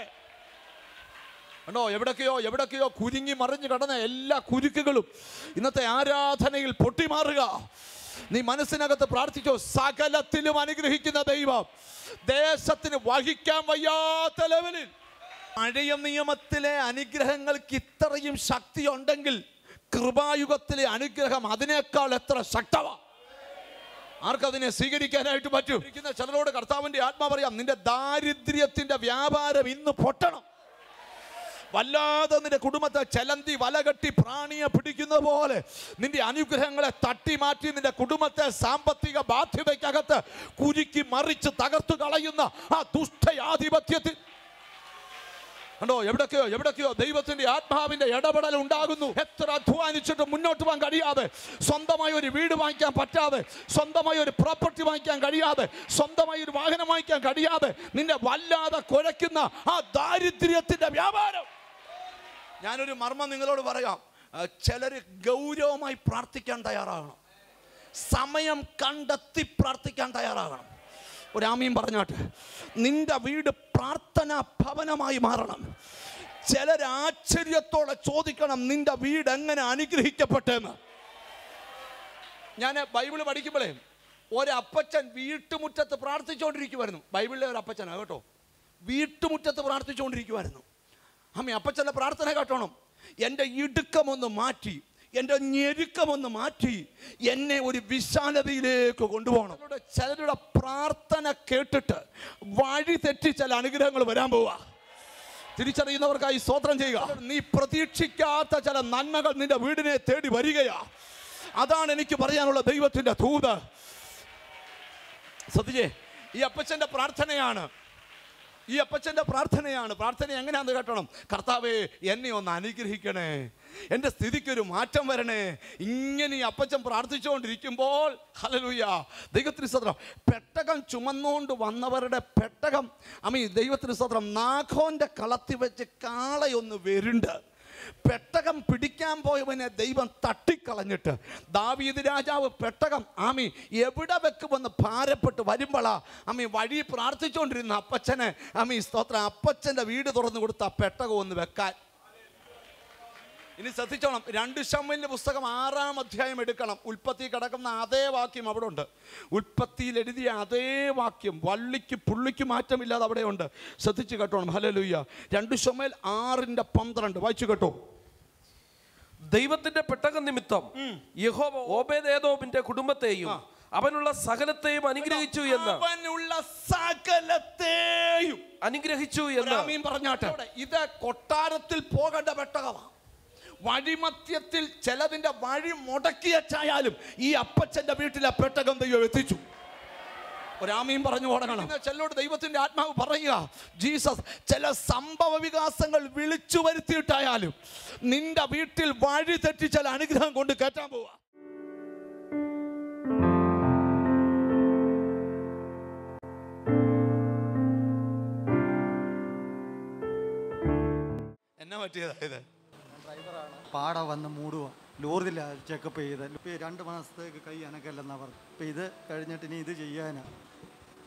കണ്ടോ എവിടൊക്കെയോ എവിടൊക്കെയോ കുരുങ്ങി മറിഞ്ഞു കിടന്ന എല്ലാ കുരുക്കുകളും ഇന്നത്തെ ആരാധനയിൽ പൊട്ടിമാറുക നീ മനസ്സിനകത്ത് പ്രാർത്ഥിച്ചോ സകലത്തിലും അനുഗ്രഹിക്കുന്ന ദൈവം ദേശത്തിന് വഹിക്കാൻ വയ്യാത്ത ലെവലിൽ പഴയ നിയമത്തിലെ അനുഗ്രഹങ്ങൾക്ക് ഇത്രയും ശക്തി ഉണ്ടെങ്കിൽ കൃപായുഗത്തിലെ അനുഗ്രഹം അതിനേക്കാൾ എത്ര ശക്തമാ ആർക്കതിനെ സ്വീകരിക്കാനായിട്ട് പറ്റും ഇരിക്കുന്ന ചിലരോട് കർത്താവിന്റെ ആത്മാ പറയാം നിന്റെ ദാരിദ്ര്യത്തിന്റെ വ്യാപാരം ഇന്ന് പൊട്ടണം വല്ലാതെ നിന്റെ കുടുംബത്തെ ചലന്തി വലകെട്ടി പ്രാണിയെ പിടിക്കുന്ന പോലെ നിന്റെ അനുഗ്രഹങ്ങളെ തട്ടി മാറ്റി നിന്റെ കുടുംബത്തെ സാമ്പത്തിക ബാധ്യതയ്ക്കകത്ത് കുരുക്കി മറിച്ച് തകർത്തു കളയുന്ന ആ ദുഷ്ടയാധിപത്യത്തിൽ കണ്ടോ എവിടൊക്കെയോ എവിടൊക്കെയോ ദൈവത്തിന്റെ ആത്മാവിന്റെ ഇടപെടൽ ഉണ്ടാകുന്നു എത്ര അധ്വാനിച്ചിട്ട് മുന്നോട്ട് പോകാൻ കഴിയാതെ സ്വന്തമായി ഒരു വീട് വാങ്ങിക്കാൻ പറ്റാതെ സ്വന്തമായി ഒരു പ്രോപ്പർട്ടി വാങ്ങിക്കാൻ കഴിയാതെ സ്വന്തമായി ഒരു വാഹനം വാങ്ങിക്കാൻ കഴിയാതെ നിന്നെ വല്ലാതെ കുഴയ്ക്കുന്ന ആ ദാരിദ്ര്യത്തിന്റെ വ്യാപാരം ഞാനൊരു മർമ്മം നിങ്ങളോട് പറയാം ചിലർ ഗൗരവമായി പ്രാർത്ഥിക്കാൻ തയ്യാറാകണം സമയം കണ്ടെത്തി പ്രാർത്ഥിക്കാൻ തയ്യാറാകണം ഒരാമയും പറഞ്ഞാട്ട് നിന്റെ വീട് പ്രാർത്ഥനാ ഭവനമായി മാറണം ചിലർ ആശ്ചര്യത്തോടെ ചോദിക്കണം നിന്റെ വീട് എങ്ങനെ അനുഗ്രഹിക്കപ്പെട്ടെന്ന് ഞാൻ ബൈബിള് പഠിക്കുമ്പോഴേ ഒരപ്പച്ചൻ വീട്ടുമുറ്റത്ത് പ്രാർത്ഥിച്ചുകൊണ്ടിരിക്കുമായിരുന്നു ബൈബിളിലെ ഒരു അപ്പച്ചനാ കേട്ടോ വീട്ടുമുറ്റത്ത് പ്രാർത്ഥിച്ചുകൊണ്ടിരിക്കുമായിരുന്നു അമ്മ അപ്പച്ചൻ്റെ പ്രാർത്ഥന കേട്ടോണം എൻ്റെ ഇടുക്കമൊന്ന് മാറ്റി എൻ്റെ ഞെരുക്കമൊന്ന് മാറ്റി എന്നെ ഒരു വിശാലതയിലേക്ക് കൊണ്ടുപോകണം ചിലരുടെ- ചിലരുടെ പ്രാർത്ഥന കേട്ടിട്ട് വഴി തെറ്റി ചില അനുഗ്രഹങ്ങൾ വരാൻ പോവാ തിരിച്ചറിയുന്നവർക്കായി സ്തോത്രം ചെയ്യുക നീ പ്രതീക്ഷിക്കാത്ത ചില നന്മകൾ നിന്റെ വീടിനെ തേടി വരികയാ അതാണ് എനിക്ക് പറയാനുള്ള ദൈവത്തിന്റെ തൂത് സത്യജേ ഈ അപ്പച്ചന്റെ പ്രാർത്ഥനയാണ് ഈ അപ്പച്ചന്റെ പ്രാർത്ഥനയാണ് പ്രാർത്ഥന എങ്ങനെയാന്ന് കേട്ടണം കർത്താവേ എന്നെ ഒന്ന് അനുഗ്രഹിക്കണേ എൻ്റെ സ്ഥിതിക്കൊരു മാറ്റം വരണേ ഇങ്ങനെ ഈ അപ്പച്ചൻ പ്രാർത്ഥിച്ചുകൊണ്ടിരിക്കുമ്പോൾ ഹലലൂയ ദൈവത്തിന് സ്വത്രം പെട്ടകം ചുമന്നുകൊണ്ട് വന്നവരുടെ പെട്ടകം അമ്മീ ദൈവത്തിന് സ്വത്രം നാഖോന്റെ കളത്തി വെച്ച് കാളയൊന്ന് വരുണ്ട് പെട്ടകം പിടിക്കാൻ പോയവനെ ദൈവം തട്ടിക്കളഞ്ഞിട്ട് ദാവീദ് രാജാവ് പെട്ടകം ആമി എവിടെ വെക്കുമെന്ന് ഭാരപ്പെട്ട് വരുമ്പോളാ അമ്മി വഴി പ്രാർത്ഥിച്ചുകൊണ്ടിരുന്ന അപ്പച്ചനെ അമ്മി സ്തോത്രം അപ്പച്ചൻ്റെ വീട് തുറന്നു കൊടുത്ത ആ പെട്ടകം ഒന്ന് വെക്കാൻ ഇനി ശ്രദ്ധിച്ചോണം രണ്ട് ശമ്മലിൻ്റെ പുസ്തകം ആറാം അധ്യായം എടുക്കണം ഉൽപ്പത്തി കിടക്കുന്ന അതേ വാക്യം അവിടെ ഉണ്ട് ഉൽപ്പത്തിയിൽ എഴുതിയ അതേ വാക്യം വള്ളിക്ക് പുള്ളിക്ക് മാറ്റമില്ലാതെ അവിടെ ഉണ്ട് ശ്രദ്ധിച്ച് കേട്ടോണം ഹലലുയ്യ രണ്ട് ശമ്മൽ ആറിൻ്റെ പന്ത്രണ്ട് വായിച്ചു കേട്ടോ ദൈവത്തിന്റെ പെട്ടകം നിമിത്തം യഹോവ ഓബേദേദോമിന്റെ കുടുംബത്തെയും അവനുള്ള സകലത്തെയും അനുഗ്രഹിച്ചു എന്ന് അവനുള്ള സകലത്തെയും അനുഗ്രഹിച്ചു എന്ന് ഒരാമീൻ പറഞ്ഞാട്ടെ ഇത് കൊട്ടാരത്തിൽ പോകേണ്ട പെട്ടകമാണ് വഴിമധ്യത്തിൽ ചിലതിന്റെ വഴി മുടക്കിയച്ചായാലും ഈ അപ്പച്ചന്റെ വീട്ടിലെ പെട്ടകം ദൈവം എത്തിച്ചു ഒരാമയും പറഞ്ഞു ഓടണം ചിലരോട് ദൈവത്തിന്റെ ആത്മാവ് പറയുക ജീസസ് ചില സംഭവ വികാസങ്ങൾ വിളിച്ചു വരുത്തിയിട്ടായാലും നിന്റെ വീട്ടിൽ വഴി തെറ്റി ചില അനുഗ്രഹം കൊണ്ട് കയറ്റാൻ പോവാ എന്നാ പറ്റിയതാ ഇത് പാട വന്ന് മൂടുക ലോറിയില ചെക്കപ്പ് ചെയ്ത് ഇപ്പം രണ്ട് മാസത്തേക്ക് കൈ അനക്കല്ലെന്നാ പറഞ്ഞു ഇപ്പം ഇത് കഴിഞ്ഞിട്ട് ഇനി ഇത് ചെയ്യാനാ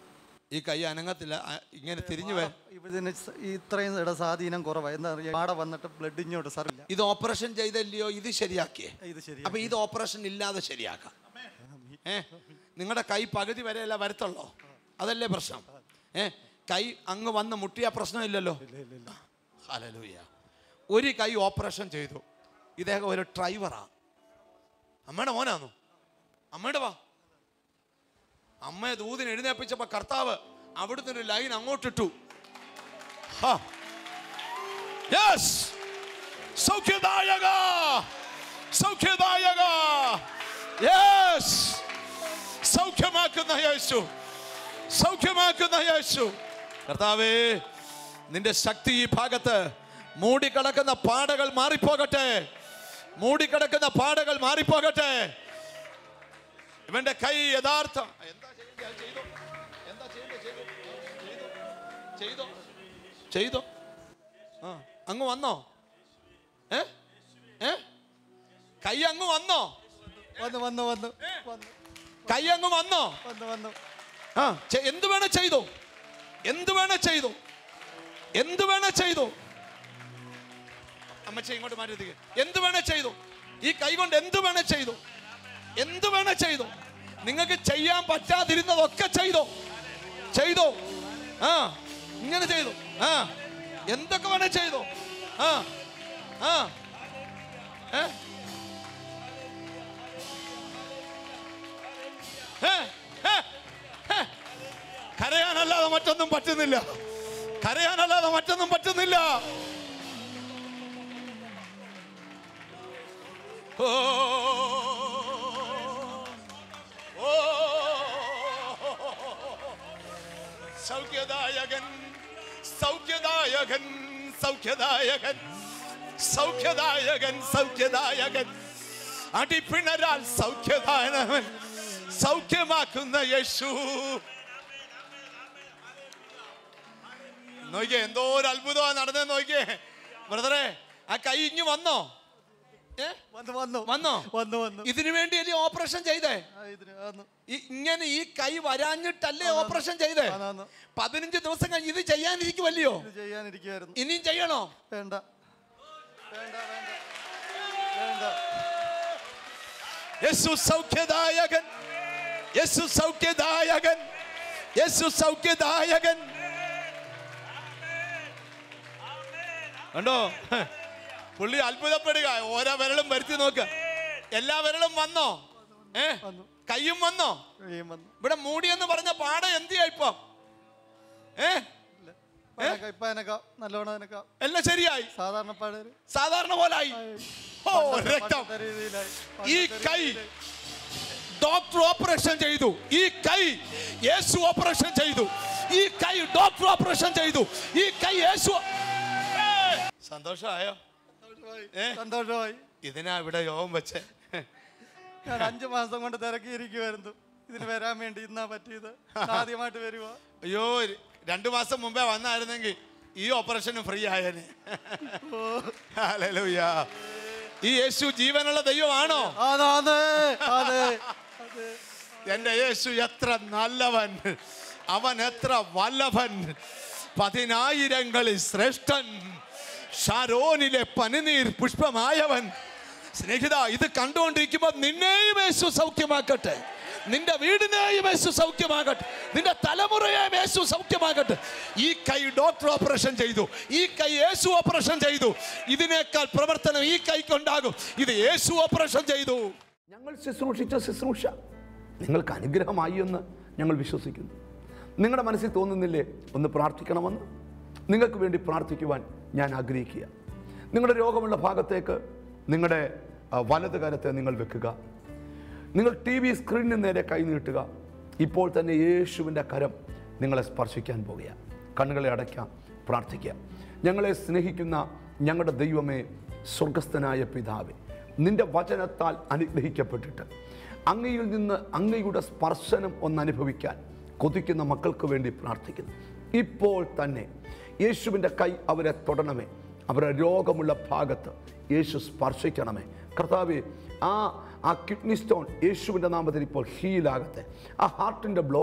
ഈ കൈ അനങ്ങത്തില്ല ആ, ഇങ്ങനെ തിരിഞ്ഞു വേ ഇതിന് സ- ഈ ഇത്രയും ഇട സ്വാധീനം കുറവാണ് എന്താ പറയുക പാട വന്നിട്ട് ബ്ലഡ് ഇങ്ങോട്ട് സാറില്ല ഇത് ഓപ്പറേഷൻ ചെയ്തല്ലയോ ഇത് ശരിയാക്കിയേ ഇത് ശരി അപ്പൊ ഇത് ഓപ്പറേഷൻ ഇല്ലാതെ ശരിയാക്കാം ഏ നിങ്ങളുടെ കൈ പകുതി വരെയല്ല വരത്തുള്ളോ അതല്ലേ പ്രശ്നം ഏ കൈ അങ്ങ് വന്ന് മുട്ടിയ പ്രശ്നമില്ലല്ലോ ഹല്ലേലൂയ ഒരു കൈ ഓപ്പറേഷൻ ചെയ്തു ഇദ്ദേഹം ഒരു ഡ്രൈവറാ അമ്മയുടെ മോനാന്നു അമ്മയുടെ വാ അമ്മയെ ദൂതിന് എഴുന്നേപ്പിച്ചപ്പോ കർത്താവ് അവിടുന്ന് ഒരു ലൈൻ അങ്ങോട്ടിട്ടു ഹാ. Yes! സൗഖ്യദായക സൗഖ്യദായക യെസ് സൗഖ്യമാക്കുന്ന യേശു സൗഖ്യമാക്കുന്ന യേശു കർത്താവേ നിന്റെ ശക്തി ഈ ഭാഗത്ത് മൂടിക്കിടക്കുന്ന പാടകൾ മാറിപ്പോകട്ടെ മൂടിക്കിടക്കുന്ന പാടകൾ മാറിപ്പോകട്ടെ ഇവന്റെ കൈ യഥാർത്ഥ എന്താ ചെയ്യേണ്ടത്? അത് ചെയ്തോ എന്താ ചെയ്യേണ്ടത്? ചെയ്തോ ചെയ്തോ ചെയ്തോ ആ അങ്ങ് വന്നോ ഏ ഏ കൈ അങ്ങ് വന്നോ വന്നു വന്നു വന്നു വന്നു കൈ അങ്ങ് വന്നോ വന്നു വന്നു ആ ചെ- എന്ത് വേണേ ചെയ്തു എന്ത് വേണേ ചെയ്തു എന്ത് വേണേ ചെയ്തു അമ്മച്ച ഇങ്ങോട്ട് മാറ്റി എന്ത് വേണേ ചെയ്തു ഈ കൈ കൊണ്ട് എന്ത് വേണേ ചെയ്തു എന്ത് വേണേ ചെയ്തു നിങ്ങൾക്ക് ചെയ്യാൻ പറ്റാതിരുന്നതൊക്കെ ചെയ്തു ചെയ്തു ആ ഇങ്ങനെ ചെയ്തു ആ എന്തൊക്കെ വേണേ ചെയ്തു ആ ആ ഏ ഏ ഏ ഏ കരയാനല്ലാതെ മറ്റൊന്നും പറ്റുന്നില്ല കരയാനല്ലാതെ മറ്റൊന്നും പറ്റുന്നില്ല ഓ ഓ സൗഖ്യദായകൻ സൗഖ്യദായകൻ സൗഖ്യദായകൻ സൗഖ്യദായകൻ സൗഖ്യദായകൻ അടിപ്പിണരാൽ സൗഖ്യദായകൻ സൗഖ്യമാക്കുന്ന യേശു നോക്കിയേ എന്തോ ഒരു അത്ഭുതമാണ് നടന്നെന്ന് നോക്കിയേ ബ്രദറെ ആ കൈ ഇഞ്ഞു വന്നോ ഏ വന്നു വന്നു വന്നോ വന്നു വന്നു ഇതിനു വേണ്ടിയല്ലേ ഓപ്പറേഷൻ ചെയ്തേ ആ, ഇതിന് ആന്നു. ഈ- ഇങ്ങനെ ഈ കൈ വരാഞ്ഞിട്ടല്ലേ ഓപ്പറേഷൻ ചെയ്തേ ആന്നാന്ന്. പതിനഞ്ച് ദിവസം കഴിഞ്ഞ് ഇത് ചെയ്യാനിരിക്കുമല്ലയോ ഇത് ചെയ്യാനിരിക്കുവായിരുന്നു ഇനിയും ചെയ്യണോ വേണ്ട വേണ്ട വേണ്ട വേണ്ട യേശു സൗഖ്യദായകൻ യേശു സൗഖ്യദായകൻ യേശു സൗഖ്യദായകൻ കണ്ടോ പുള്ളി അത്ഭുതപ്പെടുക ഓരോ വിരലും വരുത്തി നോക്ക് എല്ലാ വിരലും വന്നോ ഏ വന്നു. കയ്യും വന്നോ കഴിയും വന്നു ഇവിടെ മൂടിയെന്ന് പറഞ്ഞ പാടം എന്തിയാ ഇപ്പൊ ഏ ഇല്ല ഇപ്പൊ എനക്ക ഇപ്പൊ എനക്ക നല്ലോണം എനക്ക എല്ലാം ശരിയായി സാധാരണ പഴയൊരു സാധാരണ പോലായി ഓ രക്തം പണ്ടത്തെ രീതിയിലായി ഈ പണ്ടത്തെ കൈ രീതിയിലായി. ഡോക്ടർ ഓപ്പറേഷൻ ചെയ്തു ഈ കൈ യേശു ഓപ്പറേഷൻ ചെയ്തു ഈ കൈ ഡോക്ടർ ഓപ്പറേഷൻ ചെയ്തു ഈ കൈ യേശു ഏയ്! സന്തോഷമായോ സന്തോഷമായി. ഏ? സന്തോഷമായി ഇതിനാ ഇവിടെ യോഗം വെച്ചേ ഞാൻ അഞ്ചു മാസം കൊണ്ട് തിരക്കിയിരിക്കുമായിരുന്നു ഇതിന് വരാൻ വേണ്ടി ഇന്നാ പറ്റിയത് ആദ്യമായിട്ട് വരുക അയ്യോ രണ്ടു മാസം മുമ്പേ വന്നായിരുന്നെങ്കിൽ ഈ ഓപ്പറേഷനും ഫ്രീ ആയേനെ ഹല്ലേലൂയ. ഈ യേശു ജീവനുള്ള ദൈവമാണോ അതെ അതെ അതെ എന്റെ യേശു എത്ര നല്ലവൻ അവൻ എത്ര വല്ലഭൻ പതിനായിരങ്ങളിൽ ശ്രേഷ്ഠൻ ഷാരോനിലെ പനിനീർ പുഷ്പമായവൻ സ്നേഹിത ഇത് കണ്ടുകൊണ്ടിരിക്കുമ്പോൾ നിന്നെയും യേശു സൗഖ്യമാക്കട്ടെ നിന്റെ വീടിനെയും യേശു സൗഖ്യമാകട്ടെ നിന്റെ തലമുറയെയും യേശു സൗഖ്യമാകട്ടെ ഈ കൈ ഡോക്ടർ ഓപ്പറേഷൻ ചെയ്തു ഈ കൈ യേശു ഓപ്പറേഷൻ ചെയ്തു ഇതിനേക്കാൾ പ്രവർത്തനം ഈ കൈക്കുണ്ടാകും ഇത് യേശു ഓപ്പറേഷൻ ചെയ്തു ഞങ്ങൾ ശുശ്രൂഷിച്ച ശുശ്രൂഷ നിങ്ങൾക്ക് അനുഗ്രഹമായി എന്ന് ഞങ്ങൾ വിശ്വസിക്കുന്നു നിങ്ങളുടെ മനസ്സിൽ തോന്നുന്നില്ലേ ഒന്ന് പ്രാർത്ഥിക്കണമെന്ന് നിങ്ങൾക്ക് വേണ്ടി പ്രാർത്ഥിക്കുവാൻ ഞാൻ ആഗ്രഹിക്കുക നിങ്ങളുടെ രോഗമുള്ള ഭാഗത്തേക്ക് നിങ്ങളുടെ ആ, വലത് കരത്തെ നിങ്ങൾ വെക്കുക നിങ്ങൾ ടി വി സ്ക്രീനിന് നേരെ കൈ നീട്ടുക ഇപ്പോൾ തന്നെ യേശുവിൻ്റെ കരം നിങ്ങളെ സ്പർശിക്കാൻ പോകുക കണ്ണുകളെ അടയ്ക്കാം പ്രാർത്ഥിക്കാം ഞങ്ങളെ സ്നേഹിക്കുന്ന ഞങ്ങളുടെ ദൈവമേ സ്വർഗസ്ഥനായ പിതാവേ നിന്റെ വചനത്താൽ അനുഗ്രഹിക്കപ്പെട്ടിട്ട് അങ്ങയിൽ നിന്ന് അങ്ങയുടെ സ്പർശനം ഒന്ന് അനുഭവിക്കാൻ കൊതിക്കുന്ന മക്കൾക്ക് വേണ്ടി പ്രാർത്ഥിക്കുന്നു ഇപ്പോൾ തന്നെ യേശുവിൻ്റെ കൈ അവരെ തൊടണമേ അവരുടെ രോഗമുള്ള ഭാഗത്ത് യേശു സ്പർശിക്കണമേ കർത്താവെ ആ ആ കിഡ്നി സ്റ്റോൺ യേശുവിൻ്റെ നാമത്തിൽ ഇപ്പോൾ ഹീലാകട്ടെ ആ ഹാർട്ടിൻ്റെ ബ്ലോക്ക്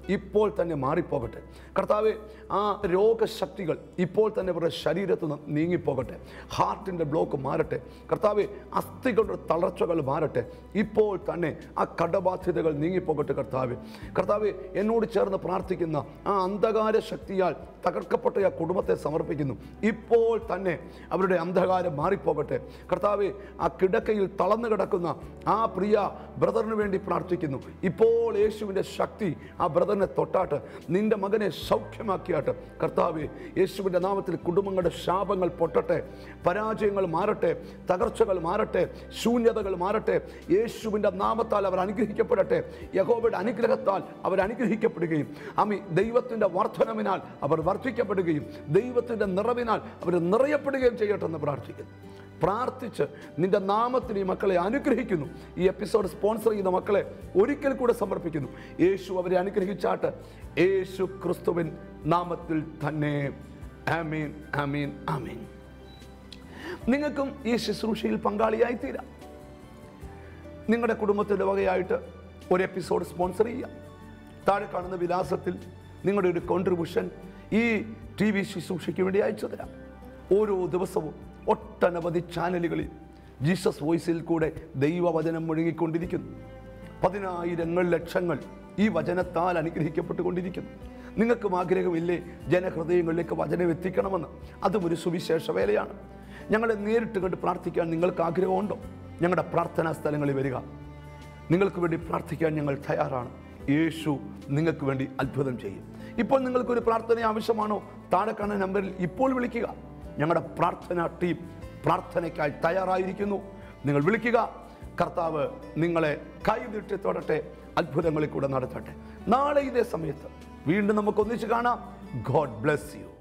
ഇപ്പോൾ തന്നെ മാറിപ്പോകട്ടെ കർത്താവെ ആ രോഗശക്തികൾ ഇപ്പോൾ തന്നെ ഇവരുടെ ശരീരത്തിൽ നിന്ന് നീങ്ങിപ്പോകട്ടെ ഹാർട്ടിൻ്റെ ബ്ലോക്ക് മാറട്ടെ കർത്താവെ അസ്ഥികളുടെ തളർച്ചകൾ മാറട്ടെ ഇപ്പോൾ തന്നെ ആ കടബാധ്യതകൾ നീങ്ങിപ്പോകട്ടെ കർത്താവെ കർത്താവെ എന്നോട് ചേർന്ന് പ്രാർത്ഥിക്കുന്ന ആ അന്ധകാര ശക്തിയാൽ തകർക്കപ്പെട്ട ആ കുടുംബത്തെ സമർപ്പിക്കുന്നു ഇപ്പോൾ തന്നെ അവരുടെ അന്ധകാരം മാറിപ്പോകട്ടെ കർത്താവെ ആ കിടക്കയിൽ തളർന്നു കിടക്കുന്ന ആ പ്രിയ ബ്രദറിന് വേണ്ടി പ്രാർത്ഥിക്കുന്നു ഇപ്പോൾ യേശുവിൻ്റെ ശക്തി ആ ബ്രദറിനെ തൊട്ടാട്ട് നിന്റെ മകനെ സൗഖ്യമാക്കിയാട്ട് കർത്താവെ യേശുവിൻ്റെ നാമത്തിൽ കുടുംബങ്ങളുടെ ശാപങ്ങൾ പൊട്ടട്ടെ പരാജയങ്ങൾ മാറട്ടെ തകർച്ചകൾ മാറട്ടെ ശൂന്യതകൾ മാറട്ടെ യേശുവിൻ്റെ നാമത്താൽ അവർ അനുഗ്രഹിക്കപ്പെടട്ടെ യഹോവയുടെ അനുഗ്രഹത്താൽ അവർ അനുഗ്രഹിക്കപ്പെടുകയും അമി ദൈവത്തിൻ്റെ വർധനവിനാൽ അവർ വർദ്ധിക്കപ്പെടുകയും ദൈവത്തിൻ്റെ നിറവിനാൽ അവർ നിറയപ്പെടുകയും ചെയ്യട്ടെ എന്ന് പ്രാർത്ഥിക്കുന്നു പ്രാർത്ഥിച്ച് നിന്റെ നാമത്തിന് ഈ മക്കളെ അനുഗ്രഹിക്കുന്നു ഈ എപ്പിസോഡ് സ്പോൺസർ ചെയ്യുന്ന മക്കളെ ഒരിക്കൽ കൂടെ സമർപ്പിക്കുന്നു യേശു അവരെ അനുഗ്രഹിച്ചാട്ട് യേശു ക്രിസ്തുവിൻ നാമത്തിൽ തന്നെ ആമീൻ ആമീൻ ആമീൻ നിങ്ങൾക്കും ഈ ശുശ്രൂഷയിൽ പങ്കാളിയായി തീരാം നിങ്ങളുടെ കുടുംബത്തിൻ്റെ വകയായിട്ട് ഒരു എപ്പിസോഡ് സ്പോൺസർ ചെയ്യാം താഴെ കാണുന്ന വിലാസത്തിൽ നിങ്ങളുടെ ഒരു കോൺട്രിബ്യൂഷൻ ഈ ടി വി ശുശ്രൂഷയ്ക്ക് വേണ്ടി അയച്ചു തരാം ഓരോ ദിവസവും ഒട്ടനവധി ചാനലുകളിൽ ജീസസ് വോയിസിൽ കൂടെ ദൈവവചനം മുഴുകിക്കൊണ്ടിരിക്കുന്നു പതിനായിരങ്ങൾ ലക്ഷങ്ങൾ ഈ വചനത്താൽ അനുഗ്രഹിക്കപ്പെട്ടുകൊണ്ടിരിക്കുന്നു നിങ്ങൾക്കും ആഗ്രഹമില്ലേ ജനഹൃദയങ്ങളിലേക്ക് വചനം എത്തിക്കണമെന്ന് അതും ഒരു സുവിശേഷ വേലയാണ് ഞങ്ങളെ നേരിട്ട് കണ്ട് പ്രാർത്ഥിക്കാൻ നിങ്ങൾക്ക് ആഗ്രഹമുണ്ടോ ഞങ്ങളുടെ പ്രാർത്ഥനാ സ്ഥലങ്ങളിൽ വരിക നിങ്ങൾക്ക് വേണ്ടി പ്രാർത്ഥിക്കാൻ ഞങ്ങൾ തയ്യാറാണ് യേശു നിങ്ങൾക്ക് വേണ്ടി അത്ഭുതം ചെയ്യും ഇപ്പോൾ നിങ്ങൾക്കൊരു പ്രാർത്ഥന ആവശ്യമാണോ താഴെ കാണുന്ന നമ്പറിൽ ഇപ്പോൾ വിളിക്കുക ഞങ്ങളുടെ പ്രാർത്ഥനാ ടീം പ്രാർത്ഥനയ്ക്കായി തയ്യാറായിരിക്കുന്നു നിങ്ങൾ വിളിക്കുക കർത്താവ് നിങ്ങളെ കൈനീട്ടി തൊടട്ടെ അത്ഭുതങ്ങളിൽ കൂടെ നടത്തട്ടെ നാളെ ഇതേ സമയത്ത് വീണ്ടും നമുക്ക് ഒന്നിച്ച് കാണാം ഗോഡ് ബ്ലെസ് യു